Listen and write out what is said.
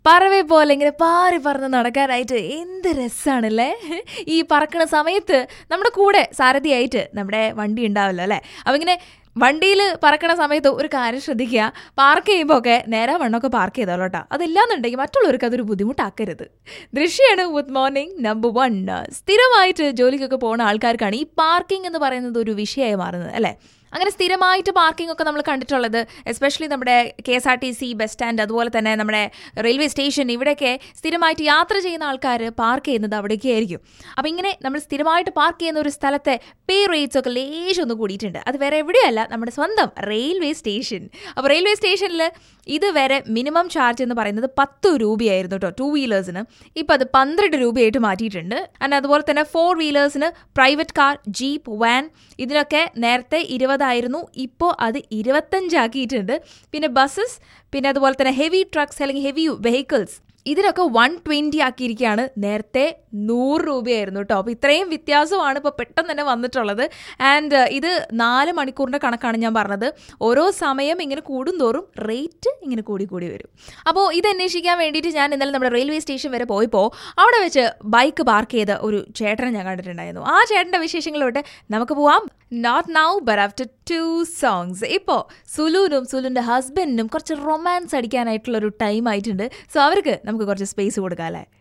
പറവെ പോലെ ഇങ്ങനെ പാറി പറന്ന് നടക്കാനായിട്ട് എന്ത് രസമാണല്ലേ ഈ പറക്കണ സമയത്ത് നമ്മുടെ കൂടെ സാരഥിയായിട്ട് നമ്മുടെ വണ്ടി ഉണ്ടാവല്ലോ അല്ലേ അപ്പം ഇങ്ങനെ വണ്ടിയിൽ പറക്കണ സമയത്ത് ഒരു കാര്യം ശ്രദ്ധിക്കുക പാർക്ക് ചെയ്യുമ്പോൾ ഒക്കെ നേരെ വണ്ണമൊക്കെ പാർക്ക് ചെയ്തോളൂ കേട്ടോ അതില്ലാന്നുണ്ടെങ്കിൽ മറ്റുള്ളവർക്ക് അതൊരു ബുദ്ധിമുട്ടാക്കരുത് ദൃശ്യമാണ് ഗുഡ് മോർണിംഗ് നമ്പർ വൺ സ്ഥിരമായിട്ട് ജോലിക്കൊക്കെ പോകുന്ന ആൾക്കാർക്കാണ് ഈ പാർക്കിംഗ് എന്ന് പറയുന്നത് ഒരു വിഷയമായി മാറുന്നത് അല്ലേ അങ്ങനെ സ്ഥിരമായിട്ട് പാർക്കിംഗ് ഒക്കെ നമ്മൾ കണ്ടിട്ടുള്ളത് എസ്പെഷ്യലി നമ്മുടെ K S R T C bus stand അതുപോലെ തന്നെ നമ്മുടെ റെയിൽവേ സ്റ്റേഷൻ ഇവിടെയൊക്കെ സ്ഥിരമായിട്ട് യാത്ര ചെയ്യുന്ന ആൾക്കാർ പാർക്ക് ചെയ്യുന്നത് അവിടേക്ക് ആയിരിക്കും അപ്പോൾ ഇങ്ങനെ നമ്മൾ സ്ഥിരമായിട്ട് പാർക്ക് ചെയ്യുന്ന ഒരു സ്ഥലത്തെ പേ റേറ്റ്സ് ഒക്കെ ലേശം ഒന്ന് കൂടിയിട്ടുണ്ട് അത് വേറെ എവിടെയല്ല നമ്മുടെ സ്വന്തം റെയിൽവേ സ്റ്റേഷൻ അപ്പോൾ റെയിൽവേ സ്റ്റേഷനിൽ ഇതുവരെ മിനിമം ചാർജ് എന്ന് പറയുന്നത് പത്ത് രൂപയായിരുന്നു കേട്ടോ ടു വീലേഴ്സിന് ഇപ്പോൾ അത് പന്ത്രണ്ട് രൂപയായിട്ട് മാറ്റിയിട്ടുണ്ട് ആൻഡ് അതുപോലെ തന്നെ ഫോർ വീലേഴ്സിന് പ്രൈവറ്റ് കാർ ജീപ്പ് വാൻ ഇതിനൊക്കെ നേരത്തെ ഇരുപതായിരുന്നു ഇപ്പോൾ അത് ഇരുപത്തഞ്ചാക്കിയിട്ടുണ്ട് പിന്നെ ബസ്സസ് പിന്നെ അതുപോലെ തന്നെ ഹെവി ട്രക്സ് അല്ലെങ്കിൽ ഹെവി വെഹിക്കിൾസ് ഇതിനൊക്കെ വൺ ട്വൻറ്റി ആക്കിയിരിക്കുകയാണ് നേരത്തെ നൂറ് രൂപയായിരുന്നു കേട്ടോ അപ്പോൾ ഇത്രയും വ്യത്യാസമാണ് ഇപ്പോൾ പെട്ടെന്ന് തന്നെ വന്നിട്ടുള്ളത് ആൻഡ് ഇത് നാല് മണിക്കൂറിൻ്റെ കണക്കാണ് ഞാൻ പറഞ്ഞത് ഓരോ സമയം ഇങ്ങനെ കൂടുന്തോറും റേറ്റ് ഇങ്ങനെ കൂടി കൂടി വരും അപ്പോൾ ഇത് അന്വേഷിക്കാൻ വേണ്ടിയിട്ട് ഞാൻ ഇന്നലെ നമ്മുടെ റെയിൽവേ സ്റ്റേഷൻ വരെ പോയപ്പോൾ അവിടെ വെച്ച് ബൈക്ക് പാർക്ക് ചെയ്ത ഒരു ചേട്ടനെ ഞാൻ കണ്ടിട്ടുണ്ടായിരുന്നു ആ ചേട്ടൻ്റെ വിശേഷങ്ങളോട്ട് നമുക്ക് പോവാം not now but after two songs ഇപ്പോൾ സുലുവിനും സുലുവിൻ്റെ ഹസ്ബൻഡിനും കുറച്ച് റൊമാൻസ് അടിക്കാനായിട്ടുള്ള ഒരു ടൈം ആയിട്ടുണ്ട് സോ അവർക്ക് നമുക്ക് കുറച്ച് സ്പേസ് കൊടുക്കാം അല്ലേ